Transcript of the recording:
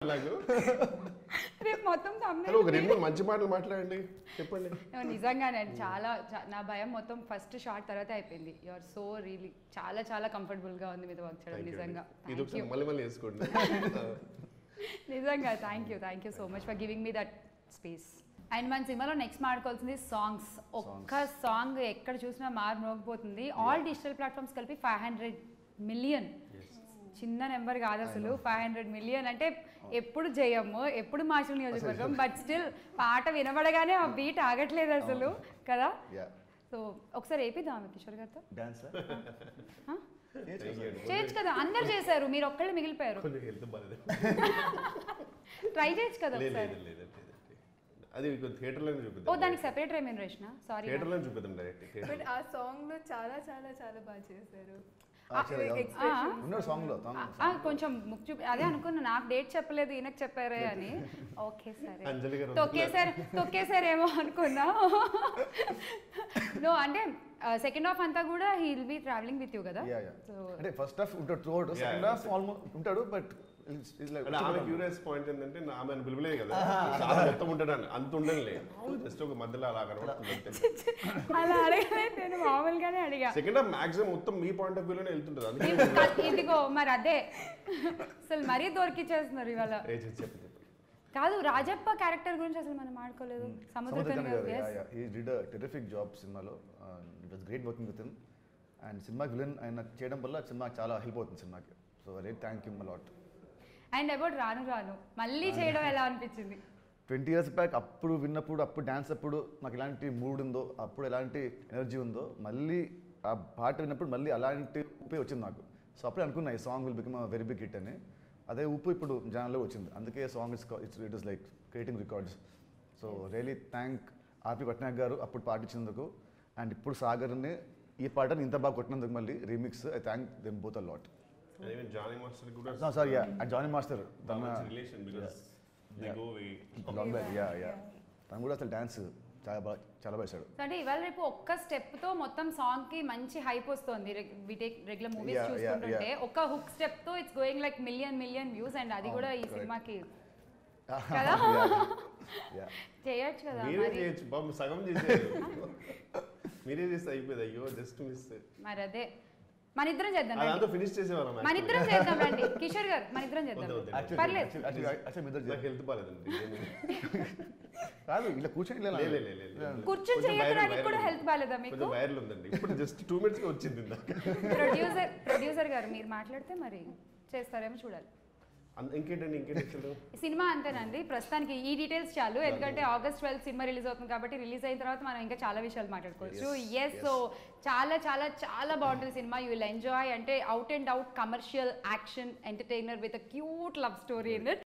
అట్లాగూ రేపు మొత్తం thumbnail hello ఒక రెండు మూడు మంచి మాటలు మాట్లాడండి చెప్పండి No, నిజంగానే అండి చాలా చా- నా భయం మొత్తం ఫస్ట్ షార్ట్ తర్వాత అయిపోయింది యు ఆర్ సో రియలీ చాలా చాలా కంఫర్టబుల్ గా ఉంది మీతో వర్క్ చేయడం Thank you నిజంగా అండి. ఇది థ్యాంక్ ఒకసారి యూ మళ్ళీ మళ్ళీ వేసుకోండి నిజంగా thank you thank you so much for giving me that space and మన సినిమాలో నెక్స్ట్ మాట్లాడుకోవాల్సింది సాంగ్స్ ఒక్క సాంగ్ ఎక్కడ చూసినా మారు మోగిపోతుంది ఆల్ డిజిటల్ ప్లాట్ఫామ్స్ కలిపి ఫైవ్ హండ్రెడ్ మిలియన్ చిన్న నెంబర్ కాదు అసలు ఫైవ్ హండ్రెడ్ మిలియన్ అంటే ఎప్పుడు జయము ఎప్పుడు మార్చల్ నియోజకవర్గం బట్ స్టిల్ పాట వినబడగానే ఆ బీట్ ఆగట్లేదు అసలు కదా యా సో ఒకసారి వేపిద్దాం కిషోర్ గారితో డాన్స్ Huh? చేయొచ్చు కదా అందరు చేశారు మీరు ఒక్కళ్ళు మిగిలిపోయారు కొంచెం హెల్త్ బాగాలేదు ట్రై చేయొచ్చు కదా లేదు ఒకసారి లేదు లేదు లేదు. అది థియేటర్లోనే ఓ చూపిద్దాం దానికి సెపరేట్ రెమ్యూనరేషన్ సారీ థియేటర్లోనే చూపిద్దాం డైరెక్ట్ బట్ ఆ సాంగ్ లో చాలా చాలా చాలా బాగా చేశారు Actually, అవును. Expressions. ఉన్నాడు సాంగ్ లో సాంగ్ కొంచెం ముక్కు చూపి అదే అనుకున్నా నాకు డేట్ చెప్పలేదు ఈయనకు చెప్పారే అని ఓకే సరే అంజలి గారు తొక్కేసారు తొక్కేసారేమో అనుకున్నా నో అంటే సెకండ్ హాఫ్ అంతా కూడా he will be travelling with you కదా యా యా సో అంటే ఫస్ట్ హాఫ్ ఉంటాడు throughout Yeah, second yeah. Half almost ఉంటాడు బట్ అంటే ఆమె క్యూరియస్ పాయింట్ ఏంటంటే నా ఆమె పిలువలేదు కదా చాలా మొత్తం ఉంటాడు అంత ఉండలే జస్ట్ ఒక మధ్యలో అలా కనబడుతుంది అలా అడగలేదు నేను మామూలుగానే అడిగా సెకండ్ హాఫ్ మాక్సిమం మొత్తం మీ పాయింట్ ఆఫ్ వ్యూలోనే వెళ్తుంటది అందుకే ఇది- ఇదిగో మరి అదే అసలు మరీ దొరికిచ్చేస్తున్నారు ఇవాళ ఏ చెప్పు చెప్పు కాదు రాజప్ప క్యారెక్టర్ గురించి అసలు మనం మాట్లాడుకోలేదు Samuthirakani garu yes. He did terrific job సినిమాలో it was great working with him and సినిమాకి విలన్ ఆయన చేయడం వల్ల సినిమాకి చాలా హెల్ప్ అవుతుంది సినిమాకి so very thank you lot and about రాను రాను మళ్ళీ చేయడం ఎలా అనిపించింది ట్వంటీ ఇయర్స్ బ్యాక్ అప్పుడు విన్నప్పుడు అప్పుడు డ్యాన్స్ అప్పుడు నాకు ఎలాంటి మూడ్ ఉందో అప్పుడు ఎలాంటి ఎనర్జీ ఉందో మళ్ళీ ఆ పాట విన్నప్పుడు మళ్ళీ అలాంటి ఊపే వచ్చింది నాకు సో అప్పుడే అనుకున్నా ఈ song will become very big hit అని అదే ఊపు ఇప్పుడు జనాల్లో వచ్చింది అందుకే song it's it's it is like creating records so really thank RP Patnaik garu అప్పుడు పాట ఇచ్చినందుకు అండ్ ఇప్పుడు సాగర్ని ఈ పాటని ఇంత బాగా కొట్టినందుకు మళ్ళీ remix I thank them both a lot even Jani master కూడా సారీ యా జానీ మాస్టర్ తన relation because they go way long back yeah yeah తను కూడా అసలు డ్యాన్స్ చాలా బాగా చాలా బాగా వేశాడు సో అంటే ఇవాళ రేపు ఒక్క స్టెప్ తో మొత్తం సాంగ్ కి మంచి హైప్ వస్తుంది రెగ్యులర్ మూవీస్ Yeah, yeah, చూసుకుంటుంటే yeah. ఒక్క హుక్ స్టెప్ తో it's going like million million views and అది అవును, కూడా ఈ correct. సినిమాకి కదా యా చేయొచ్చు కదా మీరే మరి చేయొచ్చు బాబు సగం చేసేది మీరే చేస్తే అయిపోయింది అయ్యో జస్ట్ మిస్ మరి అదే మన ఇద్దరం చేద్దాం అదంతా రండి. ఫినిష్ చేసేవాళ్ళం మన ఇద్దరం చేద్దాం రండి కిషోర్ గారు మన ఇద్దరం వద్దు, చేద్దాం వద్దు. Actually, పర్లేదు. actually, actually, actually మీ ఇద్దరు నాకు హెల్త్ బాగాలేదండి కాదు ఇలా కూర్చొని ఇలా లే, లే, లే, లే, లే. కూర్చొని కొంచెం చేయడానికి viral- కూడా viral హెల్త్ బాగాలేదా మీకు కొంచెం వైరల్ ఉందండి ఇప్పుడు జస్ట్ టూ మినిట్స్ వచ్చింది ఇందాక ప్రొడ్యూసర్ ప్రొడ్యూసర్ గారు మీరు మాట్లాడితే మరి చేస్తారేమో చూడాలి అంత- ఇంకేంటండి ఇంకేంటి అసలు ఈ సినిమా అంతేనండి ప్రస్తుతానికి ఈ డీటెయిల్స్ చాలు ఎందుకంటే ఆగస్ట్ ట్వెల్త్ సినిమా రిలీజ్ అవుతుంది కాబట్టి రిలీజ్ అయిన తర్వాత మనం ఇంకా చాలా విషయాలు మాట్లాడుకోవచ్చు ఎస్ సో చాలా చాలా చాలా బాగుంటుంది సినిమా యూ విల్ ఎంజాయ్ అంటే out and out commercial action entertainer with cute love story in it